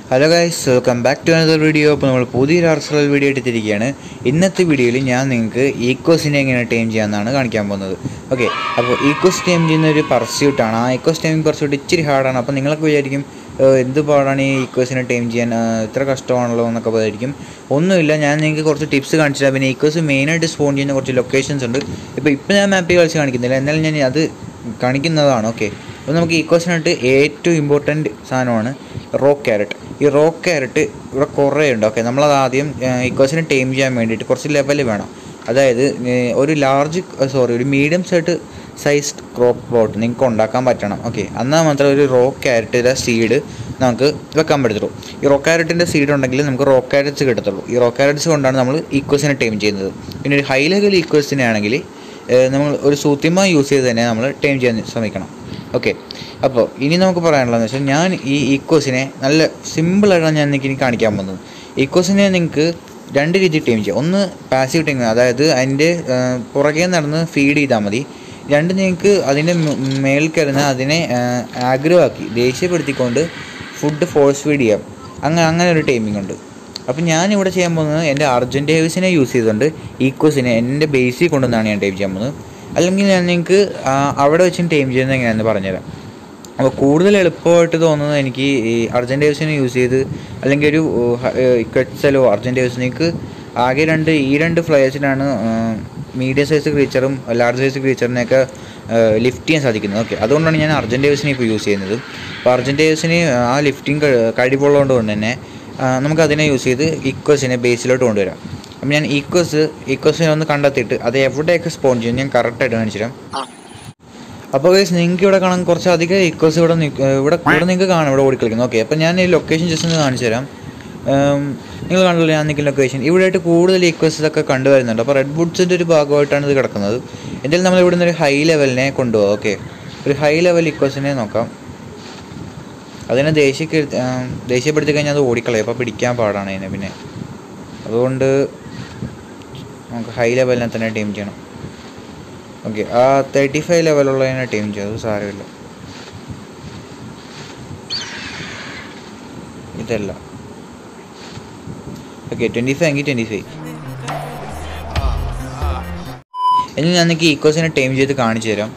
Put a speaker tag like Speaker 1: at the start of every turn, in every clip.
Speaker 1: hello guys welcome back to another video അപ്പോൾ നമ്മൾ പുതിയൊരു ആർസണൽ വീഡിയോ എടുത്തിരിക്കുകയാണ് ഇന്നത്തെ വീഡിയോയിൽ ഞാൻ നിങ്ങൾക്ക് ഈക്കോസിനെ എങ്ങനെ ടൈം ചെയ്യാമെന്നാണ് കാണിക്കാൻ പോകുന്നത് ഓക്കെ അപ്പോൾ ഈക്കോസ് ടൈം ചെയ്യുന്ന ഒരു പർസ്യൂട്ടാണ് ആ ഈക്കോസ് ടൈമിംഗ് പർസ്യൂട്ട് ഇച്ചിരി ഹാർഡാണ് അപ്പോൾ നിങ്ങളൊക്കെ വിചാരിക്കും "ഏഹ്, എന്ത് പാടാണ് ഈ ഈക്കോസിനെ ടൈം ചെയ്യാൻ ഏഹ്, ഇത്ര കഷ്ടമാണല്ലോ എന്നൊക്കെ വിചാരിക്കും ഒന്നുമില്ല ഞാൻ നിങ്ങൾക്ക് കുറച്ച് ടിപ്സ് കാണിച്ചു തരാം പിന്നെ ഈക്കോസ് മെയിനായിട്ട് സ്പോൺ ചെയ്യുന്ന കുറച്ച് ലൊക്കേഷൻസ് ഉണ്ട് ഇപ്പോൾ ഇപ്പോൾ ഞാൻ മാപ്പിൽ കളിച്ച് കാണിക്കുന്നില്ല എന്നാലും ഞാൻ അത് കാണിക്കുന്നതാണ് ഓക്കെ അപ്പോൾ നമുക്ക് ഈക്കോസിനായിട്ട് ഏറ്റവും ഇമ്പോർട്ടൻറ്റ് സാധനമാണ് റോക്ക് ക്യാരറ്റ് ഈ റോക്ക് ക്യാരറ്റ് ഇവിടെ കുറേ ഉണ്ട് ഓക്കെ നമ്മളത് ആദ്യം ഈക്കോസിനെ ടൈം ചെയ്യാൻ വേണ്ടിയിട്ട് കുറച്ച് ലെവൽ വേണം അതായത് ഏഹ്, ഒരു ലാർജ് സോറി ഒരു medium side size crop plot നിങ്ങൾക്ക് ഉണ്ടാക്കാൻ പറ്റണം ഓക്കെ എന്നാൽ മാത്രമേ ഒരു റോക്ക് ക്യാരറ്റിൻ്റെ സീഡ് നമുക്ക് വെക്കാൻ പറ്റത്തുള്ളൂ ഈ റോക്ക് ക്യാരറ്റിൻ്റെ സീഡ് ഉണ്ടെങ്കിൽ നമുക്ക് റോക്ക് ക്യാരറ്റ്സ് കിട്ടത്തുള്ളൂ ഈ റോക്ക് ക്യാരറ്റ്സ് കൊണ്ടാണ് നമ്മൾ ഈക്കോസിനെ ടൈം ചെയ്യുന്നത് പിന്നെ ഒരു ഹൈ ലെവൽ ഈക്കോസിനെ ആണെങ്കിൽ ഏഹ്, നമ്മൾ ഒരു സൂത്തിമ യൂസ് ചെയ്ത് തന്നെ നമ്മൾ ടൈം ചെയ്യാൻ ശ്രമിക്കണം ഓക്കെ അപ്പോൾ ഇനി നമുക്ക് പറയാനുള്ളതെന്ന് വെച്ചാൽ ഞാൻ ഈ ഈക്കോസിനെ നല്ല സിമ്പിളായിട്ടാണ് ഞാൻ നിങ്ങൾക്ക് ഇനി കാണിക്കാൻ പോകുന്നത് ഈക്കോസിനെ നിങ്ങൾക്ക് രണ്ട് രീതി ടൈം ചെയ്യാം ഒന്ന് പാസീവ് ടൈം അതായത് അതിൻ്റെ ഏഹ്, പുറകെ നടന്ന് ഫീഡ് ചെയ്താൽ മതി രണ്ട് നിങ്ങൾക്ക് അതിൻ്റെ മേൽ കയറുന്ന അതിനെ ആഗ്രഹമാക്കി ദേഷ്യപ്പെടുത്തിക്കൊണ്ട് ഫുഡ് ഫോഴ്സ് ഫീഡ് ചെയ്യാം അങ്ങനെ അങ്ങനെ ഒരു ടൈമിംഗ് ഉണ്ട് അപ്പം ഞാനിവിടെ ചെയ്യാൻ പോകുന്നത് എൻ്റെ അർജൻറ്റ് ഹേവ്സിനെ യൂസ് ചെയ്തുകൊണ്ട് ഈക്കോസിനെ എൻ്റെ ബേസിൽ കൊണ്ടുവന്നാണ് ഞാൻ ടൈം ചെയ്യാൻ പോകുന്നത് അല്ലെങ്കിൽ ഞാൻ നിങ്ങൾക്ക് ആ, അവിടെ വെച്ചും ടൈം ചെയ്യുന്നത് എങ്ങനെയാണെന്ന് പറഞ്ഞുതരാം അപ്പോൾ കൂടുതൽ എളുപ്പമായിട്ട് തോന്നുന്നത് എനിക്ക് ഈ അർജൻറ്റ് ഹേവ്സിനെ യൂസ് ചെയ്ത് അല്ലെങ്കിൽ ഒരു കെറ്റ്സലോ അർജൻറ്റ് ഹേവ്സ് നിങ്ങൾക്ക് ആകെ രണ്ട് ഈ രണ്ട് ഫ്ലയേഴ്സിനാണ് മീഡിയം സൈസ് ക്രീച്ചറും ലാർജ് സൈസ് ക്രീച്ചറിനെയൊക്കെ ലിഫ്റ്റ് ചെയ്യാൻ സാധിക്കുന്നത് ഓക്കെ അതുകൊണ്ടാണ് ഞാൻ അർജൻറ്റ് ഹേവ്സിനെ ഇപ്പോൾ യൂസ് ചെയ്യുന്നത് അപ്പോൾ അർജൻറ്റ് ഹേവ്സിന് ആ ലിഫ്റ്റിംഗ് കഴിവുള്ളതുകൊണ്ട് കൊണ്ട് തന്നെ ആ, നമുക്ക് അതിനെ യൂസ് ചെയ്ത് ഇക്വസിനെ ബേസിലോട്ട് കൊണ്ടുവരാം അപ്പം ഞാൻ ഈക്വസ് ഈക്വസിനെ ഒന്ന് കണ്ടെത്തിയിട്ട് അത് എവിടെയൊക്കെ സ്പോൺ ചെയ്യും ഞാൻ കറക്റ്റായിട്ട് കാണിച്ചു തരാം അപ്പോൾ ഗൈസ് നിങ്ങൾക്ക് ഇവിടെ കാണാൻ കുറച്ച് അധികം ഈക്വസ് ഇവിടെ നിക്ക്- ഏഹ് ഇവിടെ ഇവിടെ നിങ്ങൾക്ക് കാണാം ഇവിടെ ഓടിക്കളിക്കുന്നു ഓക്കെ അപ്പോൾ ഞാൻ ഈ ലൊക്കേഷൻ ജസ്റ്റ് ഒന്ന് കാണിച്ചു തരാം ഏം, നിങ്ങൾ കണ്ടല്ലോ ഞാൻ നിൽക്കുന്ന ലൊക്കേഷൻ ഇവിടെയായിട്ട് കൂടുതൽ ഈക്വസ് ഒക്കെ കണ്ടുവരുന്നുണ്ട് അപ്പോൾ റെഡ് ബുഡ്സിൻ്റെ ഒരു ഭാഗമായിട്ടാണ് ഇത് കിടക്കുന്നത് എന്തായാലും നമ്മൾ ഇവിടെ നിന്ന് ഒരു ഹൈ ലെവലിനെ കൊണ്ടുപോകാം ഓക്കെ ഒരു ഹൈ ലെവൽ ഈക്വസിനെ നോക്കാം അതിനെ ദേഷ്യ ദേഷ്യപ്പെടുത്തി കഴിഞ്ഞാൽ അത് ഓടിക്കളയും അപ്പോൾ പിടിക്കാൻ പാടാണ് അതിനെ പിന്നെ അതുകൊണ്ട് നമുക്ക് ഹൈ ലെവലിനെ തന്നെ ടീം ചെയ്യണം ഓക്കെ ആ തേർട്ടി ഫൈവ് ലെവലുള്ളതിനെ ടീം ചെയ്തു സാരമില്ല ഇതല്ല ഓക്കെ ട്വൻറ്റി ഫൈവ് എങ്കിൽ ട്വൻറ്റി ഫൈവ് ഇനി ഞാൻ നിങ്ങൾക്ക് ഈക്കോസിനെ ടൈം ചെയ്ത് കാണിച്ചു തരാം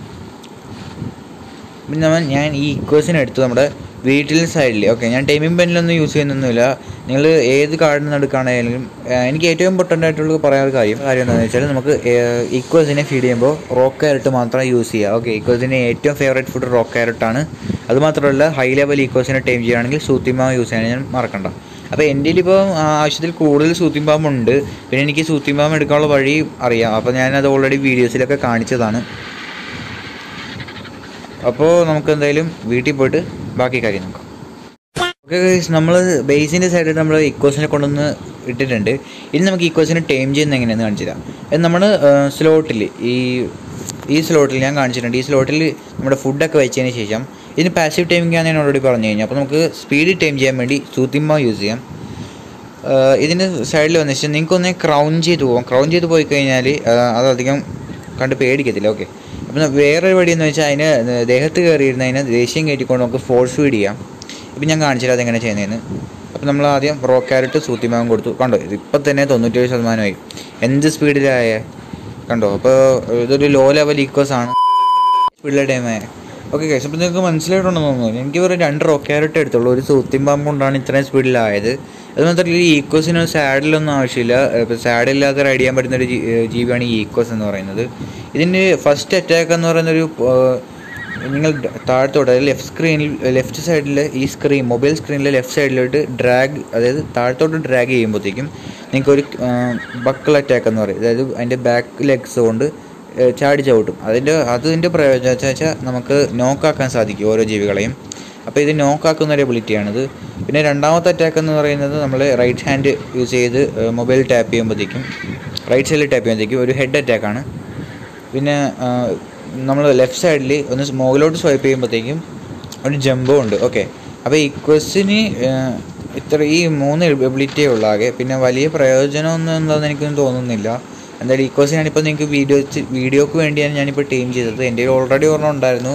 Speaker 1: പിന്നെ നമ്മൾ ഞാൻ ഈ ഇക്വേഷൻ എടുത്ത് നമ്മുടെ വീട്ടിൽ സൈഡിൽ ഓക്കെ ഞാൻ ടൈമിംഗ് പെന്നിലൊന്നും യൂസ് ചെയ്യുന്നൊന്നുമില്ല നിങ്ങൾ ഏത് കാർഡിൽ നിന്ന് എടുക്കുകയാണെങ്കിലും ഏഹ്, എനിക്ക് ഏറ്റവും ഇമ്പോർട്ടൻ്റ് ആയിട്ടുള്ള പറയാൻ ഒരു കാര്യം കാര്യം എന്താണെന്ന് വെച്ചാൽ നമുക്ക് ഇക്വസിനെ ഫീഡ് ചെയ്യുമ്പോൾ റോക്ക് ക്യാരറ്റ് മാത്രം യൂസ് ചെയ്യുക ഓക്കെ ഇക്വസിൻ്റെ ഏറ്റവും ഫേവറേറ്റ് ഫുഡ് റോക്ക് ക്യാരറ്റ് ആണ് അത് മാത്രമല്ല ഹൈ ലെവൽ ഇക്വസിനെ ടൈം ചെയ്യുകയാണെങ്കിൽ സൂത്തിമാവ് യൂസ് ചെയ്യാൻ ഞാൻ മറക്കണ്ട അപ്പോൾ എൻ്റെ ഇപ്പോൾ ആവശ്യത്തിൽ കൂടുതൽ സൂത്തിമ്പാമ്പ് ഉണ്ട് പിന്നെ എനിക്ക് സൂത്തിമ്പാമ്പ് എടുക്കാനുള്ള വഴി അറിയാം അപ്പോൾ ഞാനത് ഓൾറെഡി വീഡിയോസിലൊക്കെ കാണിച്ചതാണ് അപ്പോൾ നമുക്ക് എന്തായാലും വീട്ടിൽ പോയിട്ട് ബാക്കി കാര്യം നോക്കാം ഓക്കെ നമ്മൾ ബേസിൻ്റെ സൈഡിൽ നമ്മൾ ഇക്വസിനെ കൊണ്ടുവന്ന് ഇട്ടിട്ടുണ്ട് ഇനി നമുക്ക് ഇക്വസിനെ ടൈം ചെയ്യുന്ന എങ്ങനെയാണെന്ന് കാണിച്ചു തരാം ഇത് നമ്മൾ സ്ലോട്ടിൽ ഈ ഈ സ്ലോട്ടിൽ ഞാൻ കാണിച്ചിട്ടുണ്ട് ഈ സ്ലോട്ടിൽ നമ്മുടെ ഫുഡൊക്കെ വെച്ചതിന് ശേഷം ഇതിന് പാസീവ് ടൈമിംഗ് ആണ് ഞാൻ ഓൾറെഡി പറഞ്ഞു കഴിഞ്ഞാൽ അപ്പോൾ നമുക്ക് സ്പീഡ് ടൈം ചെയ്യാൻ വേണ്ടി സൂത്തിമ്മ യൂസ് ചെയ്യാം ആഹ് ഇതിൻ്റെ സൈഡിൽ വന്നു വെച്ചാൽ നിങ്ങൾക്ക് ഒന്ന് ക്രൗൺ ചെയ്ത് പോകാം ക്രൗൺ ചെയ്ത് പോയി കഴിഞ്ഞാൽ അതധികം കണ്ട് പേടിക്കത്തില്ല ഓക്കെ അപ്പം വേറൊരു വഴി എന്ന് വെച്ചാൽ അതിന് ദേഹത്ത് കയറിയിരുന്ന അതിനെ ദേഷ്യം കയറ്റിക്കൊണ്ട് നമുക്ക് ഫോഴ്സ് ഫീഡ് ചെയ്യാം ഇപ്പം ഞാൻ കാണിച്ചില്ല അതെങ്ങനെ ചെയ്യുന്നതെന്ന് അപ്പം നമ്മൾ ആദ്യം റോ ക്യാരറ്റ് സൂത്തിമാവും കൊടുത്തു കണ്ടോ ഇപ്പം തന്നെ തൊണ്ണൂറ്റേഴ് ശതമാനമായി എന്ത് സ്പീഡിലായ കണ്ടോ അപ്പോൾ ഇതൊരു ലോ ലെവൽ ഈക്വസ് ആണ് സ്പീഡിലെ ടൈമായ ഓക്കെ കേസ് അപ്പോൾ നിങ്ങൾക്ക് മനസ്സിലായിട്ടുണ്ടെന്ന് തോന്നുന്നു എനിക്ക് വെറും രണ്ട് റോ ക്യാരറ്റ് എടുത്തുള്ളൂ ഒരു സൂത്തിമ്പാമ്പ് കൊണ്ടാണ് ഇത്രയും സ്പീഡിലായത് അത് മാത്രമല്ല ഈ ഈക്കോസിന് സാഡിലൊന്നും ആവശ്യമില്ല ഇപ്പോൾ സാഡില്ലാതെ റൈഡ് ചെയ്യാൻ പറ്റുന്ന ഒരു ജീ- ഏഹ് ജീവിയാണ് ഈ ഈക്കോസ് എന്ന് പറയുന്നത് ഇതിൻ്റെ ഫസ്റ്റ് അറ്റാക്ക് എന്ന് പറയുന്ന ഒരു ഏഹ്, നിങ്ങൾ ഡ- താഴത്തോട്ട് അതായത് ലെഫ്റ്റ് സ്ക്രീനിൽ ലെഫ്റ്റ് സൈഡിൽ ഈ സ്ക്രീൻ മൊബൈൽ സ്ക്രീനിലെ ലെഫ്റ്റ് സൈഡിലോട്ട് ഡ്രാഗ് അതായത് താഴത്തോട്ട് ഡ്രാഗ് ചെയ്യുമ്പോഴത്തേക്കും നിങ്ങൾക്കൊരു ബക്കിൾ അറ്റാക്ക് എന്ന് പറയും അതായത് അതിൻ്റെ ബാക്ക് ലെഗ്സ് കൊണ്ട് ഏഹ് ചാടി ചവിട്ടും അതിൻ്റെ അതിൻ്റെ പ്രയോജനം വെച്ചാൽ വെച്ചാൽ നമുക്ക് നോക്കാക്കാൻ സാധിക്കും ഓരോ ജീവികളെയും അപ്പോൾ ഇത് നോക്കാക്കുന്ന ഒരു എബിലിറ്റിയാണിത് പിന്നെ രണ്ടാമത്തെ അറ്റാക്ക് എന്ന് പറയുന്നത് നമ്മൾ റൈറ്റ് ഹാൻഡ് യൂസ് ചെയ്ത് മൊബൈൽ ടാപ്പ് ചെയ്യുമ്പോഴത്തേക്കും റൈറ്റ് സൈഡിൽ ടാപ്പ് ചെയ്യുമ്പോഴത്തേക്കും ഒരു ഹെഡ് അറ്റാക്കാണ് പിന്നെ നമ്മൾ ലെഫ്റ്റ് സൈഡിൽ ഒന്ന് മുകളിലോട്ട് സ്വൈപ്പ് ചെയ്യുമ്പോഴത്തേക്കും ഒരു ജമ്പും ഉണ്ട് ഓക്കെ അപ്പോൾ ഈ ക്വസ്റ്റിന് ഇത്ര ഈ മൂന്ന് എബിലിറ്റിയേ ഉള്ളൂ ആകെ പിന്നെ വലിയ പ്രയോജനമൊന്നും എന്താണെന്ന് എനിക്കൊന്നും തോന്നുന്നില്ല എന്തായാലും ഈ ക്വസ്റ്റിനാണ് ഇപ്പോൾ നിങ്ങൾക്ക് വീഡിയോ വീഡിയോക്ക് വേണ്ടിയാണ് ഞാനിപ്പോൾ ടീം ചെയ്തത് എൻ്റെ ഓൾറെഡി ഒരെണ്ണം ഉണ്ടായിരുന്നു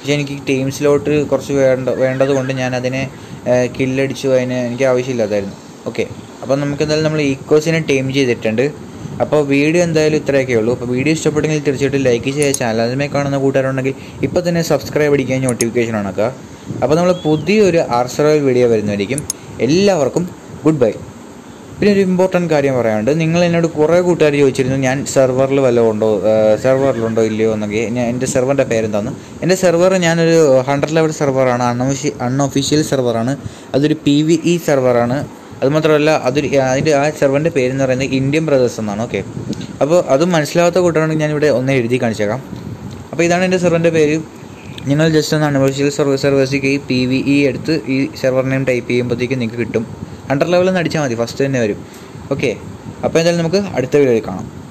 Speaker 1: പക്ഷേ എനിക്ക് ടീംസിലോട്ട് കുറച്ച് വേണ്ട വേണ്ടത് കൊണ്ട് ഞാൻ അതിനെ കില്ലടിച്ചു അതിന് എനിക്ക് ആവശ്യമില്ലാതായിരുന്നു ഓക്കെ അപ്പോൾ നമുക്ക് എന്തായാലും നമ്മൾ ഈക്കോസിനെ ടീം ചെയ്തിട്ടുണ്ട് അപ്പോൾ വീഡിയോ എന്തായാലും ഇത്രയൊക്കെ ഉള്ളൂ അപ്പോൾ വീഡിയോ ഇഷ്ടപ്പെട്ടെങ്കിൽ തീർച്ചയായിട്ടും ലൈക്ക് ചെയ്യുക ചാനൽ അതിനെ കാണുന്ന കൂട്ടുകാരുണ്ടെങ്കിൽ ഇപ്പോൾ തന്നെ സബ്സ്ക്രൈബ് അടിക്കാൻ നോട്ടിഫിക്കേഷൻ ഉണക്കുക അപ്പോൾ നമ്മൾ പുതിയൊരു ആർസറൽ വീഡിയോ വരുന്നതായിരിക്കും എല്ലാവർക്കും ഗുഡ് ബൈ പിന്നെ ഒരു ഇമ്പോർട്ടൻറ്റ് കാര്യം പറയാനുണ്ട് നിങ്ങൾ എന്നോട് കുറേ കൂട്ടുകാർ ചോദിച്ചിരുന്നു ഞാൻ സെർവറിൽ വല്ലതും ഉണ്ടോ സെർവറിലുണ്ടോ ഇല്ലയോ എന്നൊക്കെ ഞാൻ എൻ്റെ സെർവറിൻ്റെ പേരെന്താന്ന് എൻ്റെ സെർവർ ഞാനൊരു ഹൺഡ്രഡ് ലെവൽ സെർവറാണ് അൺഒഫീഷ്യൽ അൺഒഫീഷ്യൽ സെർവറാണ് അതൊരു പി വി ഇ സെർവറാണ് അതുമാത്രമല്ല അതൊരു അതിൻ്റെ ആ സെർവറിൻ്റെ പേരെന്ന് പറയുന്നത് ഇന്ത്യൻ ബ്രദേഴ്സ് എന്നാണ് ഓക്കെ അപ്പോൾ അത് മനസ്സിലാവാത്ത കൂട്ടാണെങ്കിൽ ഞാനിവിടെ ഒന്ന് എഴുതി കാണിച്ചേക്കാം അപ്പോൾ ഇതാണ് എൻ്റെ സെർവറിൻ്റെ പേര് നിങ്ങൾ ജസ്റ്റ് ഒന്ന് അൺഒഫീഷ്യൽ സെർവർ സെർവേഴ്സിലേക്ക് ഈ പി വി ഇ എടുത്ത് ഈ സെർവർ നെയിം ടൈപ്പ് ചെയ്യുമ്പോഴത്തേക്കും നിങ്ങൾക്ക് കിട്ടും ഹൺഡ്രഡ് ലെവലിൽ നിന്ന് അടിച്ചാൽ മതി ഫസ്റ്റ് തന്നെ വരും ഓക്കെ അപ്പോൾ എന്തായാലും നമുക്ക് അടുത്ത വീഡിയോയിൽ കാണാം